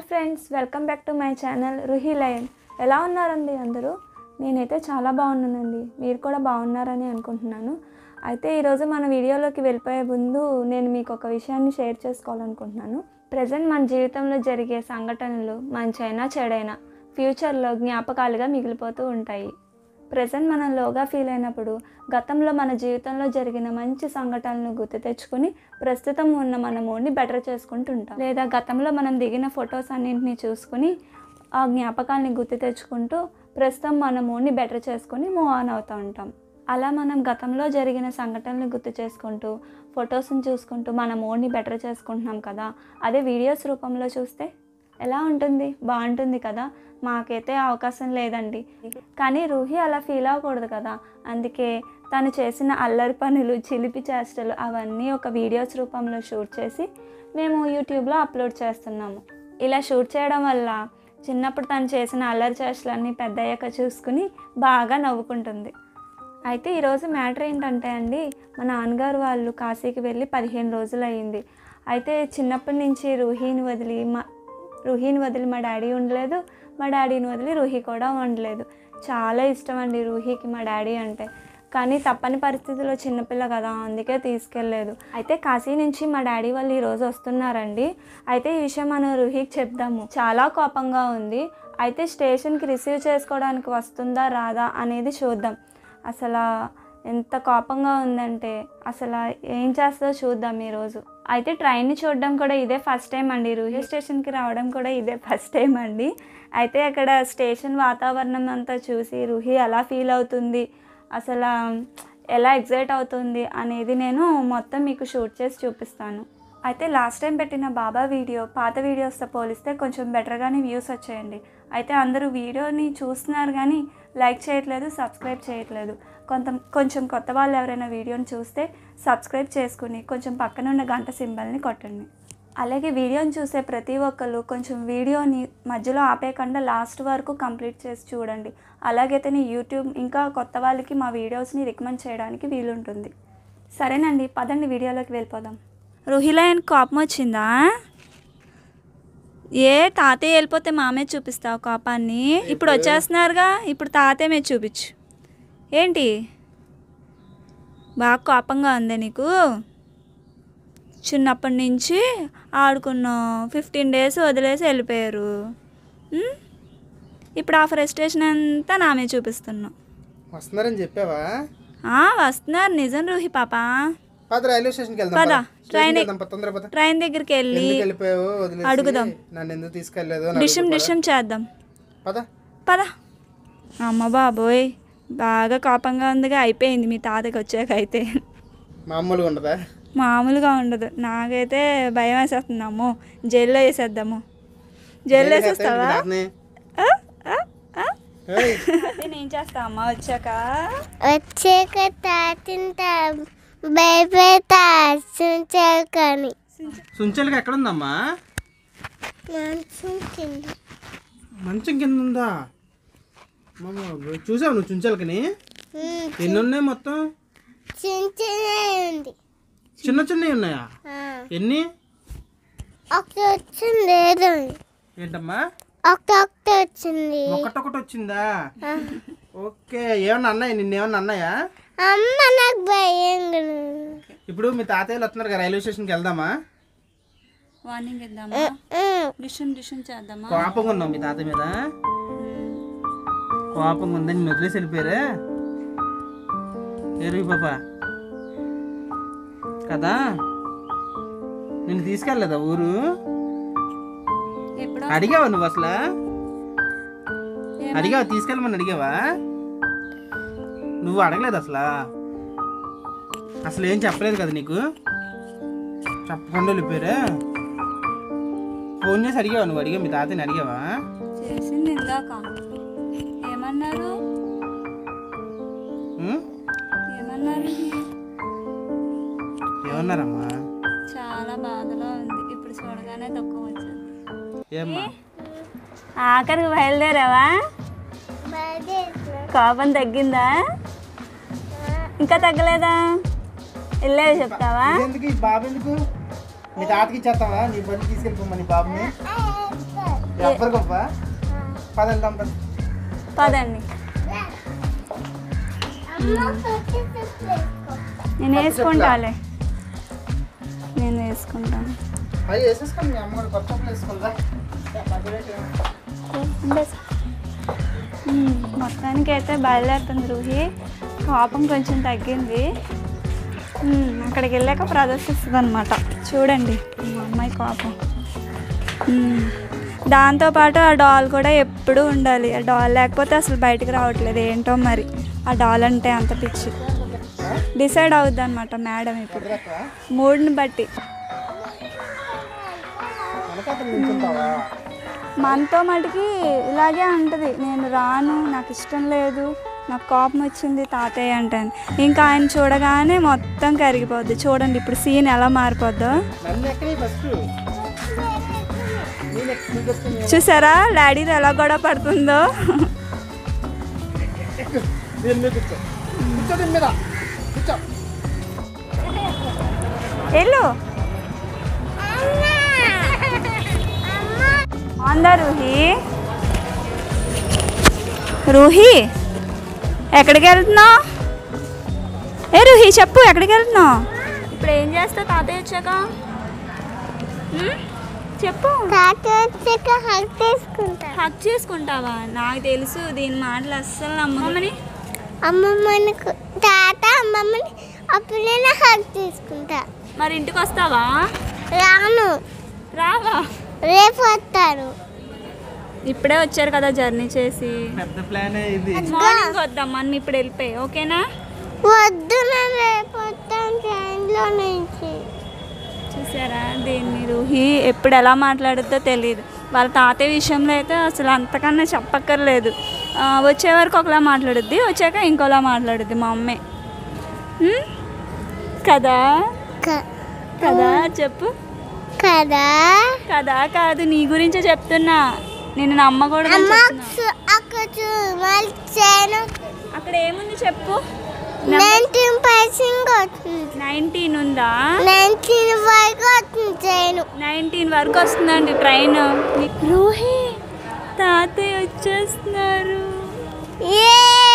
Friends welcome back to my channel Ruhi lion ఎలా ఉన్నారండి అందరూ నేనైతే చాలా బాగున్నానండి మీరు కూడా బాగున్నారని అనుకుంటున్నాను అయితే ఈరోజు మన వీడియోలోకి వెళ్ళిపోయే ముందు నేను మీకు ఒక విషయాన్ని షేర్ చేసుకోవాలనుకుంటున్నాను ప్రజెంట్ మన జీవితంలో జరిగే సంఘటనలు మంచైనా చెడైనా ఫ్యూచర్లో జ్ఞాపకాలుగా మిగిలిపోతూ ఉంటాయి ప్రజెంట్ మనం లోగా ఫీల్ అయినప్పుడు గతంలో మన జీవితంలో జరిగిన మంచి సంఘటనలను గుర్తు తెచ్చుకుని ప్రస్తుతం ఉన్న మన మూడ్ని బెటర్ చేసుకుంటుంటాం లేదా గతంలో మనం దిగిన ఫొటోస్ అన్నింటినీ చూసుకుని ఆ జ్ఞాపకాలని గుర్తు తెచ్చుకుంటూ ప్రస్తుతం మన మూడ్ని బెటర్ చేసుకుని మూవ్ ఆన్ అవుతూ ఉంటాం అలా మనం గతంలో జరిగిన సంఘటనలు గుర్తు చేసుకుంటూ ఫొటోస్ని చూసుకుంటూ మన మూడ్ని బెటర్ చేసుకుంటున్నాం కదా అదే వీడియోస్ రూపంలో చూస్తే ఎలా ఉంటుంది బాగుంటుంది కదా మాకైతే అవకాశం లేదండి కానీ రూహి అలా ఫీల్ అవ్వకూడదు కదా అందుకే తను చేసిన అల్లరి పనులు చిలిపి చేష్టలు అవన్నీ ఒక వీడియోస్ రూపంలో షూట్ చేసి మేము యూట్యూబ్లో అప్లోడ్ చేస్తున్నాము ఇలా షూట్ చేయడం వల్ల చిన్నప్పుడు తను చేసిన అల్లరి చేష్టలన్నీ పెద్ద అయ్యాక చూసుకుని బాగా నవ్వుకుంటుంది అయితే ఈరోజు మ్యాటర్ ఏంటంటే అండి మా నాన్నగారు వాళ్ళు కాశీకి వెళ్ళి పదిహేను రోజులు అయ్యింది అయితే చిన్నప్పటి నుంచి రూహీని వదిలి మా రూహీని వదిలి మా డాడీ ఉండలేదు మా డాడీని వదిలి రూహి కూడా ఉండలేదు చాలా ఇష్టం అండి రూహీకి మా డాడీ అంటే కానీ తప్పని పరిస్థితిలో చిన్నపిల్ల కదా అందుకే తీసుకెళ్ళలేదు అయితే కాశీ నుంచి మా డాడీ వాళ్ళు ఈరోజు వస్తున్నారండి అయితే ఈ విషయం మనం రూహికి చెప్దాము చాలా కోపంగా ఉంది అయితే స్టేషన్కి రిసీవ్ చేసుకోవడానికి వస్తుందా రాదా అనేది చూద్దాం అసలు ఎంత కోపంగా ఉందంటే అసలు ఏం చేస్తుందో చూద్దాం ఈరోజు అయితే ట్రైన్ని చూడడం కూడా ఇదే ఫస్ట్ టైం అండి రూహి స్టేషన్కి రావడం కూడా ఇదే ఫస్ట్ టైం అండి అయితే అక్కడ స్టేషన్ వాతావరణం అంతా చూసి రూహి ఎలా ఫీల్ అవుతుంది అసలు ఎలా ఎగ్జైట్ అవుతుంది అనేది నేను మొత్తం మీకు షూట్ చేసి చూపిస్తాను అయితే లాస్ట్ టైం పెట్టిన బాబా వీడియో పాత వీడియోస్తో పోలిస్తే కొంచెం బెటర్గానే వ్యూస్ వచ్చాయండి అయితే అందరూ వీడియోని చూస్తున్నారు కానీ లైక్ చేయట్లేదు సబ్స్క్రైబ్ చేయట్లేదు కొంత కొంచెం కొత్త వాళ్ళు ఎవరైనా వీడియోని చూస్తే సబ్స్క్రైబ్ చేసుకుని కొంచెం పక్కన ఉన్న గంట సింబల్ని కొట్టండి అలాగే వీడియోని చూసే ప్రతి ఒక్కరు కొంచెం వీడియోని మధ్యలో ఆపేయకుండా లాస్ట్ వరకు కంప్లీట్ చేసి చూడండి అలాగైతేనే యూట్యూబ్ ఇంకా కొత్త వాళ్ళకి మా వీడియోస్ని రికమెండ్ చేయడానికి వీలుంటుంది సరేనండి పదండి వీడియోలోకి వెళ్ళిపోదాం రుహిలయన్ కోపం వచ్చిందా ఏ తాతయ్య వెళ్ళిపోతే మామే చూపిస్తావు కోపాన్ని ఇప్పుడు వచ్చేస్తున్నారుగా ఇప్పుడు తాతయ్య మీద చూపించు ఏంటి బాగా కోపంగా ఉంది నీకు చిన్నప్పటి నుంచి ఆడుకున్నాం ఫిఫ్టీన్ డేస్ వదిలేసి వెళ్ళిపోయారు ఉమ్? ఇప్పుడు ఆ ఫ్రస్ట్రేషన్ అంతా నా మీద చూపిస్తున్నాం వస్తున్నారని చెప్పావా ఆ, వస్తున్నారు నిజం రూహి పాప పద రైల్వే స్టేషన్కి వెళ్దాం పద, పద. స్టేషన్కి ట్రైన్ వెళ్దాం పద, తొందరగా పద. ట్రైన్ దగ్గరికి వెళ్ళి ఎందుకు వెళ్ళిపోయావు వదిలేసి అడుగుదాం. నన్ను ఎందుకు తీసుకెళ్ళలేదు అని డిషం అడుగు, పద. డిషం చేద్దాం పద పద అమ్మ బాబోయ్ బాగా కోపంగా ఉందిగా అయిపోయింది మీ తాతకి వచ్చాక అయితే మామూలుగా ఉండదా మామూలుగా ఉండదు నాకైతే భయం వేసేస్తుంది అమ్మో జైల్లో వేసేద్దాము జైల్లో వేసేస్తావా తాతని. ఆ? ఆ? ఆ? ఏయ్, అయితే నేను చేస్తా అమ్మ వచ్చాక వచ్చాక తాతింత భయపెడత సుంచారు కానీ సుంచెలకి ఎక్కడ ఉందమ్మా మంచం కింద మంచం కింద ఉందా అమ్మమ్మ, చూసావు నువ్వు చుంచెలకని ఉమ్, ఎన్ని ఉన్నాయి మొత్తం చిన్న చిన్న ఉంది చిన్న చిన్నవి ఉన్నాయా ఆ, ఎన్ని ఒక వచ్చింది లేదు ఏంటమ్మా ఒక ఒకటి వచ్చింది ఒకటొకటి వచ్చిందా ఆ, ఓకే ఏమన్నా అన్నాయా నిన్నేమన్నా అన్నాయా అమ్మ నాకు భయం ఇప్పుడు మీ తాతయ్యలు వస్తున్నారు కదా రైల్వే స్టేషన్కి వెళ్దామా వార్నింగ్ ఇద్దామా ఉమ్, డిషన్ డిషన్ చేద్దామా కోపంగా ఉన్నావు మీ తాత మీద కోపంగా ఉందని నేను వదిలేసి వెళ్ళిపోయారా ఏరు పాప కదా నిన్ను తీసుకెళ్ళలేదా ఊరు ఎప్పుడో అడిగావా నువ్వు అసలు అడిగావా తీసుకెళ్ళమని అడిగావా నువ్వు అడగలేదు అసలు అసలు ఏం చెప్పలేదు కదా నీకు చెప్పకుండా వెళ్ళిపోయారా ఫోన్ చేసి అడిగావా నువ్వు అడిగా మీ తాతని అడిగావా చేసింది ఇందాక ఏమన్నారు ఉం? ఏమన్నారు ఏమన్నారమ్మా చాలా బాధలో ఉంది ఇప్పుడు చూడగానే దుఃఖం వచ్చింది ఏమ్మా ఆఖరికి బయలుదేరావా భయపడుతున్నా. కోపం తగ్గిందా ఇంకా తగ్గలేదా వెళ్ళే చెప్తావా ఎందుకు ఈ బాబు ఎందుకు మీ తాతకి ఇచ్చేస్తావా నీ బండి తీసుకెళ్ళిపోమ్మా నీ బాబుని ఆ, ఎవ్వరు గొప్ప పద వెళ్దాం పద పదండి అమ్మ కొత్త చెప్పులు వేసుకో. నేను వేసుకుంటాలే నేను వేసుకుంటాను అవి వేసేసుకోండి మీ అమ్మ కూడా కొత్త చెప్పులు వేసుకుందా మ్మ్. మొత్తానికి అయితే బయలుదేరుతుంది రూహి కోపం కొంచెం తగ్గింది మ్మ్. అక్కడికి వెళ్ళాక ప్రదర్శిస్తుంది అనమాట చూడండి మా అమ్మాయి కోపం మ్మ్. దాంతోపాటు ఆ డాల్ కూడా ఎప్పుడూ ఉండాలి ఆ డాల్ లేకపోతే అసలు బయటికి రావట్లేదు ఏంటో మరి ఆ డాల్ అంటే అంత పిచ్చి డిసైడ్ అవుద్ది అనమాట మేడం ఇప్పుడు మూడ్ని బట్టి వెనకాతలు నిల్చుంటావా మనతో మటుకి ఇలాగే అంటది నేను రాను నాకు ఇష్టం లేదు నాకు కోపం వచ్చింది తాతయ్య అంటాను ఇంకా ఆయన చూడగానే మొత్తం కరిగిపోద్ది చూడండి ఇప్పుడు సీన్ ఎలా మారిపోద్దో నన్ను ఎక్కడే ఫస్ట్ నేను ఎక్కడ నీకు వస్తుంది చూసారా డాడీతో ఎలా గొడవ పడుతుందో దీని మీద కూర్చో కూర్చో దీని మీద కూర్చో వెళ్ళు బాగుందా రూహి రూహి ఎక్కడికి వెళ్తున్నావు ఏ రూహి చెప్పు ఎక్కడికి వెళ్తున్నావు ఇప్పుడు ఏం చేస్తావు తాతయ్య వచ్చాక ఉమ్? చెప్పు తాత వచ్చాక హక్ తీసుకుంటా హక్ చేసుకుంటావా నాకు తెలుసు దీని మాటలు అస్సలు నమ్మకమని అమ్మమ్మని కు- తాత అమ్మమ్మని అప్పుడు నేను హక్ తీసుకుంటా మరి ఇంటికి వస్తావా రాను రావా రేపు వస్తారు ఇప్పుడే వచ్చారు కదా జర్నీ చేసి పెద్ద ప్లానే ఇది మార్నింగ్ వద్దాం అన్న ఇప్పుడు వెళ్ళిపోయి ఓకేనా వద్దు నేను రేపు వస్తాను ట్రైన్లో నుంచి చూసారా దీన్ని రూహి ఎప్పుడు ఎలా మాట్లాడుద్దో తెలియదు వాళ్ళ తాతయ్య విషయంలో అయితే అసలు అంతకన్నా చెప్పక్కర్లేదు ఆ, వచ్చే వరకు ఒకలా మాట్లాడుద్ది వచ్చాక ఇంకోలా మాట్లాడుద్ది మా అమ్మే ఉమ్? కదా క- కదా చెప్పు కదా కదా కాదు నీ గురించే చెప్తున్నా నేను నమ్మకూడదు అమ్మ చూ- అక్కడ చూ మళ్ళీ చేయను అక్కడ ఏముంది చెప్పు నైన్టీన్ పర్సెంట్ వస్తుంది నైన్టీన్ ఉందా నైన్టీన్ వరకు వస్తుంది చేయను నైన్టీన్ వరకు వస్తుందండి ట్రైన్ రోహి తాతయ్య వచ్చేస్తున్నారు ఏ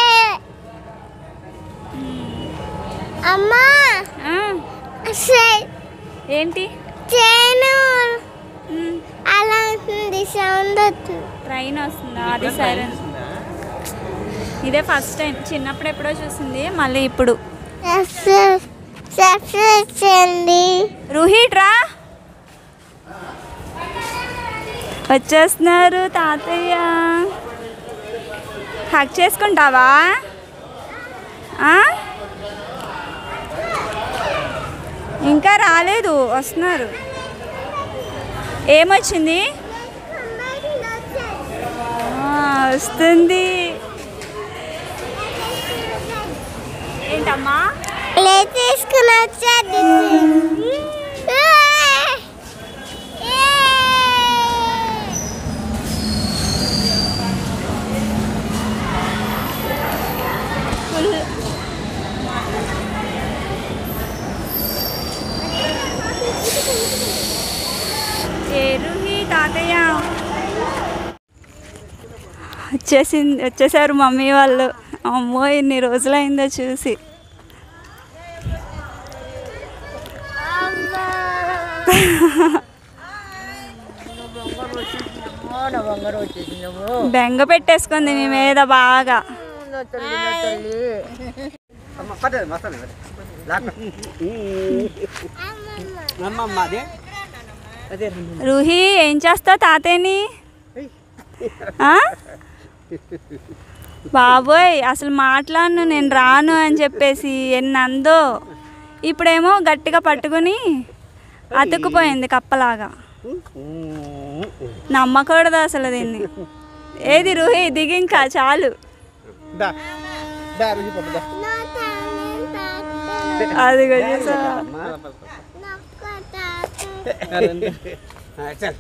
అమ్మా ఆ, సే- ఏంటి చేయను ఉమ్, అలా ఉంటుంది సౌండ్ వస్తుంది ట్రైన్ వస్తుందా అది సరే ఇదే ఫస్ట్ టైం చిన్నప్పుడు ఎప్పుడో చూసింది మళ్ళీ ఇప్పుడు సబ్స్క్రైబ్ చేయండి రూహిట్ రా వచ్చేస్తున్నారు తాతయ్య హక్ చేసుకుంటావా ఆ? ఇంకా రాలేదు వస్తున్నారు ఏమొచ్చింది ఆ, వస్తుంది ఏంటమ్మా ప్లే తీసుకుని వచ్చేది ఏరుహి తాతయ్య వచ్చేసింది వచ్చేసారు మమ్మీ వాళ్ళు అమ్మో ఎన్ని రోజులైందో చూసి బెంగ పెట్టేసుకుంది మీ మీద బాగా అమ్మమ్మ అదే అదే రూహి ఏం చేస్తావు తాతయ్యని ఆ? బాబోయ్ అసలు మాట్లాడను నేను రాను అని చెప్పేసి ఎన్ని అందో ఇప్పుడేమో గట్టిగా పట్టుకుని అతుక్కుపోయింది కప్పలాగా నమ్మకూడదు అసలు దీన్ని ఏది రూహి దిగి ఇంకా చాలు దా దా రుచి పట్టు దా అది చూసావా? చల్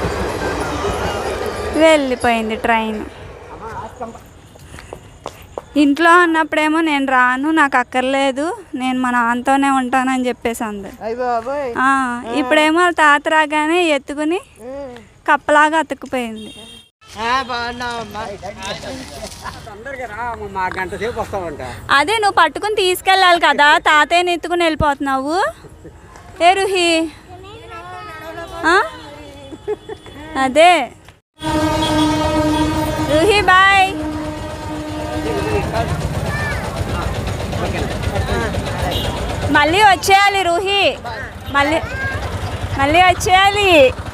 వెళ్ళిపోయింది ట్రైన్ ఇంట్లో ఉన్నప్పుడేమో నేను రాను నాకు అక్కర్లేదు నేను మా నాన్నతోనే ఉంటానని చెప్పేసి అంది అయ్యి బాబోయ్ ఆ, ఇప్పుడేమో వాళ్ళ తాత రాగానే ఎత్తుకుని కప్పలాగా అతుక్కుపోయింది బాగున్నావమ్మా మా గంట సేపు వస్తామంట అదే నువ్వు పట్టుకుని తీసుకెళ్ళాలి కదా తాతయ్యని ఎత్తుకుని వెళ్ళిపోతున్నావు ఏ రుహి ఆ? అదే రుహి బాయ్ మళ్ళీ వచ్చేయాలి రుహి మళ్ళీ మళ్ళీ వచ్చేయాలి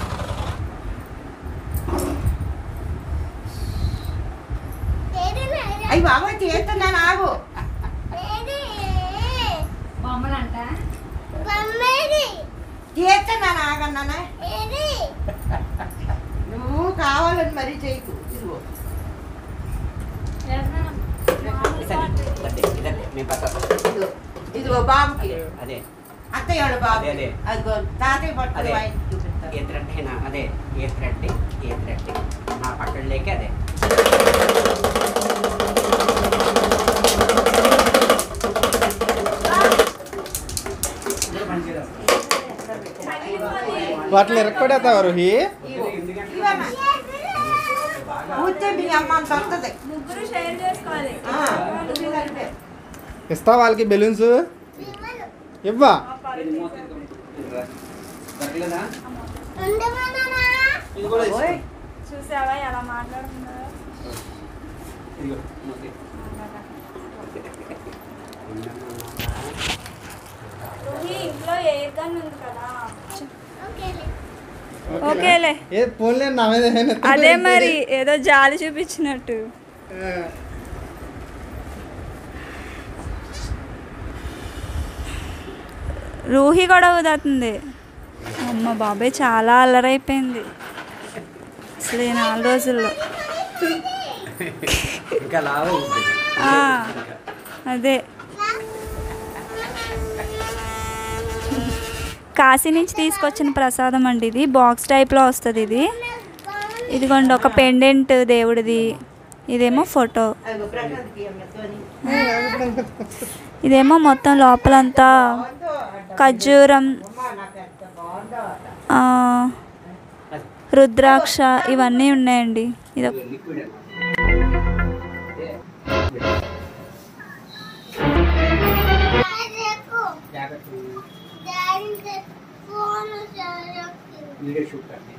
అయ్యి బాబోయ్ చేస్తున్నాను ఆగు చేస్తున్నాను ఆగన్నానా నువ్వు కావాలని మరీ చేయకు ఇదిగో ఇదిగో ఇదిగో బాబుకి అదే అత్తయ్య వాళ్ళ బాబు అదే, అదే. అదిగో తాతయ్య పట్టుకుని అదే. వాయిస్ చూపిస్తాను ఏ థ్రెడ్ అయినా అదే ఏ థ్రెడ్ ఏ థ్రెడ్ నా పక్కన లేక అదే వాటిని ఇరక్కొడేస్తావా రుహి కూర్చో మీ అమ్మ అంత వస్తుంది ముగ్గురు షేర్ చేసుకోవాలి ఆ, ఇది కలిపే. ఇస్తా వాళ్ళకి బెలూన్స్ ఇవ్వా దొరకలేదా ఇది కూడా ఇస్తా. ఓయ్, చూసావా ఎలా మాట్లాడుతున్నారో ఇదిగో మూతి. రుహి, ఇంట్లో ఎయిర్ గన్ ఉంది కదా ఓకేలే ఏ పోన్లే నా మీద ఏమైనా ఎత్తుకుంటే అదే ఏంటి? మరి ఏదో జాలి చూపించినట్టు ఆ. రూహి కూడా ఊదుతుంది అమ్మ బాబాయ్ చాలా అల్లరైపోయింది అసలు ఈ నాలుగు రోజుల్లో ఇంకా లాభం ఉంది ఆ, అదే కాశీ నుంచి తీసుకొచ్చిన ప్రసాదం అండి ఇది బాక్స్ టైప్లో వస్తుంది ఇది ఇదిగోండి ఒక పెండెంట్ దేవుడిది ఇదేమో ఫోటో అదిగో ప్రసాద్కి అమ్మ తోని. ఇదేమో మొత్తం లోపలంతా బాగుందో అంట. ఖర్జూరం అమ్మ నాకు ఎంత బాగుందో అంట. ఆ, రుద్రాక్ష ఇవన్నీ ఉన్నాయండి ఇది లిక్విడ్ జాగ్రత్త వీడియో షూట్ करते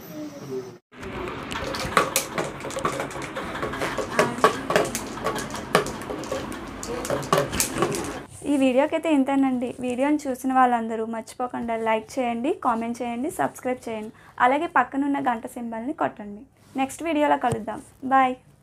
ఈ వీడియోకి అయితే ఇంతేనండి వీడియోని చూసిన వాళ్ళందరూ మర్చిపోకుండా లైక్ చేయండి కామెంట్ చేయండి సబ్స్క్రైబ్ చేయండి అలాగే పక్కనున్న గంట సింబల్ని కొట్టండి నెక్స్ట్ వీడియోలో కలుద్దాం బాయ్